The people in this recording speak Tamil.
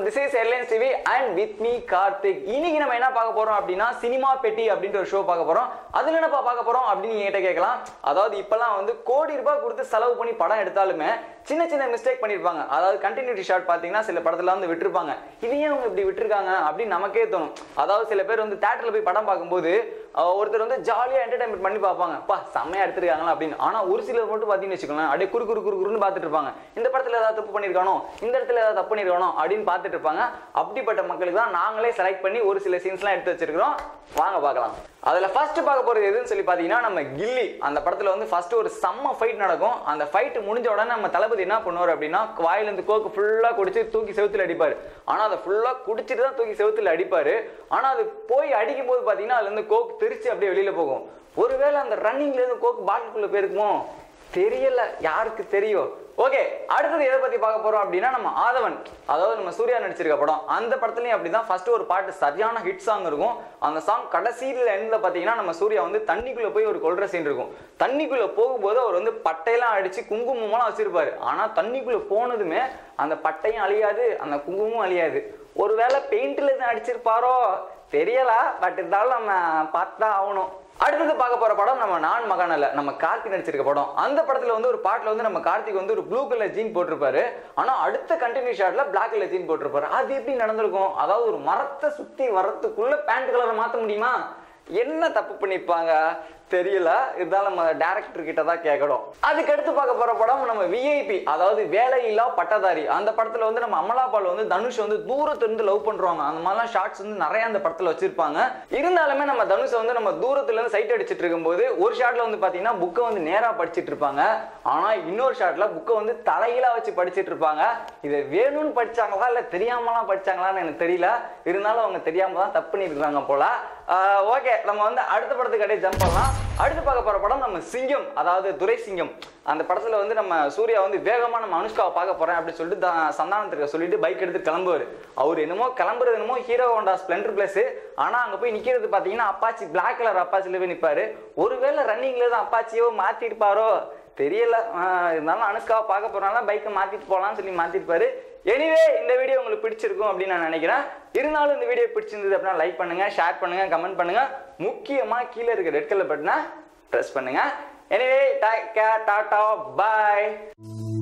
this is airlines TV and with me Karthik இன்னைக்கு நம்ம என்ன பார்க்க போறோம் அப்படின்னா சினிமா பெட்டி அப்படின்ற ஒரு ஷோ பார்க்க போறோம் அதுல என்னப்பா பார்க்க போறோம் அப்படின்னு நீங்க என்கிட்ட கேட்கலாம் அதாவது இப்பெல்லாம் வந்து கோடி ரூபாய் கொடுத்து செலவு பண்ணி படம் எடுத்தாலுமே சின்ன சின்ன மிஸ்டேக் பண்ணிருப்பாங்க அதாவது கண்டினியூட்டி ஷாட் பாத்தீங்கன்னா சில படத்துல வந்து விட்டுருப்பாங்க இது ஏன் அவங்க இப்படி விட்டுருக்காங்க அப்படின்னு நமக்கே தோணும் அதாவது சில பேர் வந்து தேட்டர்ல போய் படம் பார்க்கும்போது அஹ், ஒருத்தர் வந்து ஜாலியா என்டர்டைன்மெண்ட் பண்ணி பார்ப்பாங்க பா செம்மையா எடுத்திருக்காங்களா அப்படின்னு ஆனா ஒரு சிலர் மட்டும் பாத்தீங்கன்னு வச்சுக்கோங்களேன் அப்படியே குறு குறு குறு குறுன்னு பார்த்துட்டு இருப்பாங்க இந்த படத்துல ஏதாவது தப்பு பண்ணிருக்கானோ இந்த இடத்துல ஏதாவது தப்பு பண்ணிருக்கானோ அப்படின்னு பார்த்துட்டு இருப்பாங்க அப்படிப்பட்ட மக்களுக்கு தான் நாங்களே செலக்ட் பண்ணி ஒரு சில சீன்ஸ்லாம் எடுத்து வச்சிருக்கிறோம் வாங்க பார்க்கலாம் அதுல ஃபர்ஸ்ட் பார்க்க போறது எதுன்னு சொல்லி பாத்தீங்கன்னா நம்ம கில்லி அந்த படத்துல வந்து ஃபர்ஸ்ட் ஒரு செம்ம ஃபைட் நடக்கும் அந்த ஃபைட் முடிஞ்ச உடனே நம்ம தளபதி என்ன பண்ணுவார் அப்படின்னா வாயில இருந்து கோக்கு ஃபுல்லா குடிச்சு தூக்கி செவுத்துல அடிப்பாரு ஆனா அதை ஃபுல்லா குடிச்சிட்டு தான் தூக்கி செவுத்துல அடிப்பாரு ஆனா அது போய் அடிக்கும் போது பாத்தீங்கன்னா அதுல இருந்து கோக் தெரிச்சு அப்படியே வெளியில போகும் ஒருவேளை அந்த ரன்னிங்ல இருந்து கோக் பாட்டிலுக்குள்ள போயிருக்குமோ தெரியல யாருக்கு தெரியும் ஓகே அடுத்தது எதை பத்தி பார்க்க போறோம் அப்படின்னா நம்ம ஆதவன் அதாவது நம்ம சூர்யா நடிச்சிருக்க படம் அந்த படத்துலயும் அப்படிதான் ஃபர்ஸ்ட் ஒரு பாட்டு சரியான ஹிட் சாங் இருக்கும் அந்த சாங் கடைசியில எண்ட்ல பாத்தீங்கன்னா நம்ம சூர்யா வந்து தண்ணிக்குள்ள போய் ஒரு கொல்ற சீன் இருக்கும் தண்ணிக்குள்ள போகும்போது அவர் வந்து பட்டையெல்லாம் அடிச்சு குங்குமம்லாம் வச்சிருப்பாரு ஆனா தண்ணிக்குள்ள போனதுமே அந்த பட்டையும் அழியாது அந்த குங்குமமும் அழியாது ஒருவேளை பெயிண்ட்ல எதுவும் அடிச்சிருப்பாரோ தெரியல பட் இருந்தாலும் நம்ம பார்த்தா ஆகணும் அடுத்தது பார்க்க போற படம் நம்ம நான் மகானல்ல நம்ம கார்த்திக் நடிச்சிருக்க படம் அந்த படத்துல வந்து ஒரு பாட்டுல வந்து நம்ம கார்த்திக் வந்து ஒரு ப்ளூ கலர் ஜீன் போட்டிருப்பாரு ஆனா அடுத்த கண்டினியூ ஷாட்ல பிளாக் கலர் ஜீன் போட்டிருப்பாரு அது எப்படி நடந்திருக்கும் அதாவது ஒரு மரத்தை சுத்தி வரத்துக்குள்ள பேண்ட் கலரை மாத்த முடியுமா என்ன தப்பு பண்ணிருப்பாங்க தெரியல இருந்தாலும் நம்ம டேரக்டர் கிட்ட தான் கேட்கணும் அதுக்கு அடுத்து பார்க்க போற படம் நம்ம விஐபி அதாவது வேலையில்லா பட்டதாரி அந்த படத்துல வந்து நம்ம அமலா பால் வந்து தனுஷ் வந்து தூரத்துல இருந்து லவ் பண்றாங்க அந்த மாதிரிலாம் ஷார்ட்ஸ் வந்து நிறைய அந்த படத்துல வச்சிருப்பாங்க இருந்தாலுமே நம்ம தனுஷை வந்து நம்ம தூரத்துல இருந்து சைட் அடிச்சிட்டு இருக்கும்போது ஒரு ஷாட்ல வந்து பாத்தீங்கன்னா புக்கை வந்து நேரா படிச்சிட்டு இருப்பாங்க ஆனா இன்னொரு ஷாட்ல புக்கை வந்து தலைகீழா வச்சு படிச்சிட்டு இருப்பாங்க இதை வேணும்னு படிச்சாங்களா இல்ல தெரியாமலாம் படிச்சாங்களான்னு எனக்கு தெரியல இருந்தாலும் அவங்க தெரியாம தான் தப்பு பண்ணிருக்காங்க போல ஓகே நம்ம வந்து அடுத்த படத்துக்கு அப்படியே ஜம்ப் பண்ணலாம் அடுத்து பார்க்க போற படம் நம்ம சிங்கம் அதாவது துரை சிங்கம் அந்த படத்துல வந்து நம்ம சூர்யா வந்து வேகமா நம்ம அனுஷ்காவை பார்க்க போறேன் அப்படின்னு சொல்லிட்டு த- சந்தானத்துக்கு சொல்லிட்டு பைக் எடுத்து கிளம்புவார் அவர் என்னமோ கிளம்புறது என்னமோ ஹீரோ ஹோண்டா ஸ்ப்ளெண்டர் பிளஸ் ஆனா அங்க போய் நிக்கிறது பாத்தீங்கன்னா அப்பாச்சி பிளாக் கலர் அப்பாச்சில போய் நிப்பாரு ஒருவேளை ரன்னிங்ல தான் அப்பாச்சியோ மாத்திருப்பாரோ தெரியல ஆஹ் இருந்தாலும் அனுஷ்காவை பார்க்க போறனால பைக்கை மாத்திட்டு போலாம்னு சொல்லி மாத்திருப்பாரு எனிவே இந்த வீடியோ உங்களுக்கு பிடிச்சிருக்கும் அப்படின்னு நான் நினைக்கிறேன் இருந்தாலும் இந்த வீடியோ பிடிச்சிருந்தது அப்படின்னா லைக் பண்ணுங்க ஷேர் பண்ணுங்க கமெண்ட் பண்ணுங்க முக்கியமா கீழே இருக்க ரெட் கலர் பட்டனை ப்ரெஸ் பண்ணுங்க எனிவே டாட்டா பாய்